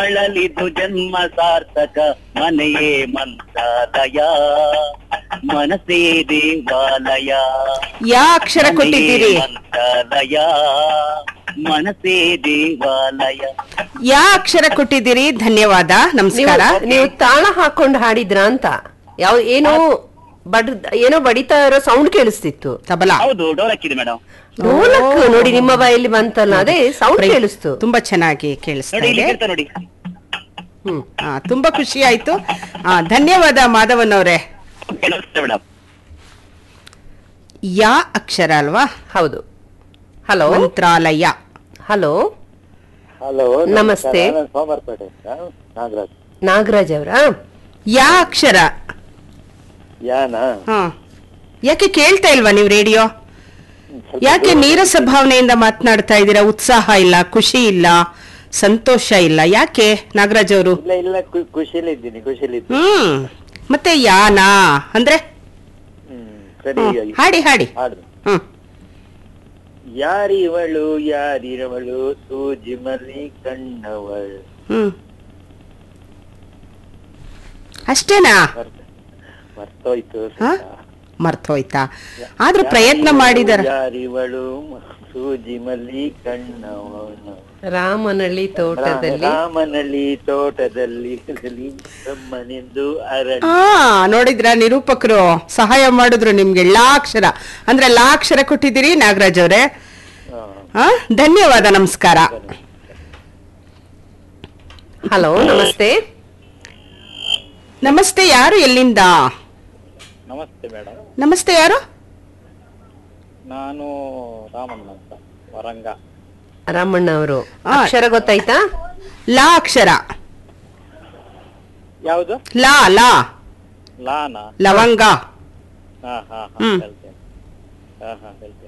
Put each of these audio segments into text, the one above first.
ಅಳಲಿದು ಜನ್ಮ ಸಾರ್ಥಕ ಮನೆಯೇ ಮಂತ್ರಾಲಯ ಮನಸೇ ದೇವಾಲಯ ಯಾ ಅಕ್ಷರ ಕೊಟ್ಟಿದ್ದೀರಿ ಮನೆಯೇ ಮಂತ್ರಾಲಯ ಮನಸೇ ದೇವಾಲಯ ಯಾ ಅಕ್ಷರ ಕೊಟ್ಟಿದ್ದೀರಿ ಧನ್ಯವಾದ ನೀವು ನಮಸ್ಕಾರ ನೀವು ತಾಳ ಹಾಕೊಂಡು ಹಾಡಿದ್ರ ಅಂತ ಯಾವ ಏನೋ ಬಡ್ ಏನೋ ಬಡಿತಾ ಇರೋ ಸೌಂಡ್ ಕೇಳಿಸ್ತಿತ್ತು ತಬಲಾ ಹೌದು ಡೋಲಕ್ಕಿದೆ ಮೇಡಮ್ ಢೋಲಕ್ ನೋಡಿ ನಿಮ್ಮ ಬಾಯಲ್ಲಿ ಬಂತಲ್ಲ ಅದೇ ಸೌಂಡ್ ಕೇಳಿಸ್ತು ತುಂಬಾ ಚೆನ್ನಾಗಿ ಕೇಳಿಸ್ತಾ ನೋಡಿ ಇಲ್ಲಿ ಇದೆ ಕೇಳ್ತಾ ನೋಡಿ ಹ್ಮ್ ಆ, ತುಂಬಾ ಖುಷಿ ಆಯ್ತು ಆ, ಧನ್ಯವಾದ ಮಾಧವನ್ ಅವರೇ ಓಕೆ, ನಮಸ್ತೆ ಮೇಡಮ್ ಯಾ ಅಕ್ಷರ ಅಲ್ವಾ ಹೌದು ಹಲೋ ಮಂತ್ರಾಲಯ ಹಲೋ ಹಲೋ ನಮಸ್ತೆ. ಸೋಮವಾರಪೇಟೆ ನಾಗರಾಜ್ ನಾಗರಾಜ್ ಅವರಾ ಯಾ ಅಕ್ಷರ ಯಾನ ಹಾ ಯಾಕೆ ಕೇಳ್ತಾ ಇಲ್ವಾ ನೀವು ರೇಡಿಯೋ ಯಾಕೆ ನೀರಸ ಭಾವನೆಯಿಂದ ಮಾತನಾಡ್ತಾ ಇದ್ದೀರಾ ಉತ್ಸಾಹ ಇಲ್ಲ ಖುಷಿ ಇಲ್ಲ ಸಂತೋಷ ಇಲ್ಲ ಯಾಕೆ ನಾಗರಾಜ್ ಅವರು ಇಲ್ಲ ಇಲ್ಲ ಖು- ಖುಷಿಲಿದ್ದೀನಿ ಖುಷಿಲಿದ್ದೀನಿ ಹ್ಮ್ ಮತ್ತೆ ಯಾನಾ ಅಂದ್ರೆ ಹ್ಮ್ ಸರಿ ಹ್ಮ್. ಹಾಡಿ ಹಾಡಿ ಹಾಡು ಹ್ಮ್ ಯಾರಿವಳು ಯಾರಿರವಳು ಸೂಜಿ ಮಲ್ಲಿ ಕಣ್ಣವಳು ಹ್ಮ್ ಅಷ್ಟೇನಾ ಮರ್ತ- ಮರ್ತೋಯ್ತು ಹಾ? ಮರ್ತೋಯ್ತಾ ಆದ್ರೂ ಪ್ರಯತ್ನ ಮಾಡಿದಾರ ಯಾರಿವಳು ಸೂಜಿ ಮಲ್ಲಿ ಕಣ್ಣವಳು ರಾಮನಹಳ್ಳಿ ತೋಟದಲ್ಲಿ ರಾಮನಲ್ಲಿ ತೋಟದಲ್ಲಿ ಬ್ರಹ್ಮನೆಂದು ಅರಳಿ ಹಾ ನೋಡಿದ್ರ ನಿರೂಪಕರು ಸಹಾಯ ಮಾಡಿದ್ರು ನಿಮ್ಗೆ ಲಾ ಅಕ್ಷರ ಅಂದ್ರೆ ಲಾ ಅಕ್ಷರ ಕೊಟ್ಟಿದ್ದೀರಿ ನಾಗರಾಜ್ ಅವರೇ ಹಾ. ಹಾ ಧನ್ಯವಾದ ನಮಸ್ಕಾರ ಹಲೋ ನಮಸ್ತೆ ನಮಸ್ತೆ ಯಾರು ಎಲ್ಲಿಂದ ನಮಸ್ತೆ ಮೇಡಮ್ ನಮಸ್ತೆ ಯಾರು ನಾನು ರಾಮಣ್ಣ ಅಂತ ವರಂಗ ರಾಮಣ್ಣ ಅವರು ಆ. ಅಕ್ಷರ ಗೊತ್ತಾಯ್ತಾ ಲಾ ಅಕ್ಷರ ಯಾವುದು ಲಾ ಲಾ ಲಾನ ಲವಂಗ ಹಾ ಹಾ ಹಾ ಹ್ಮ್. ಹೇಳ್ತೇನೆ ಹಾ ಹಾ ಹೇಳ್ತೇನೆ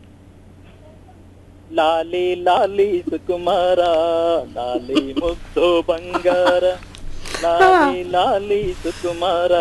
ಲಾಲಿ ಲಾಲಿ ಸುಕುಮಾರ ಲಾಲಿ ಮುಗ್ಧೋ ಬಂಗಾರ ಲಾಲಿ ಲಾಲಿ ಸುಕುಮಾರ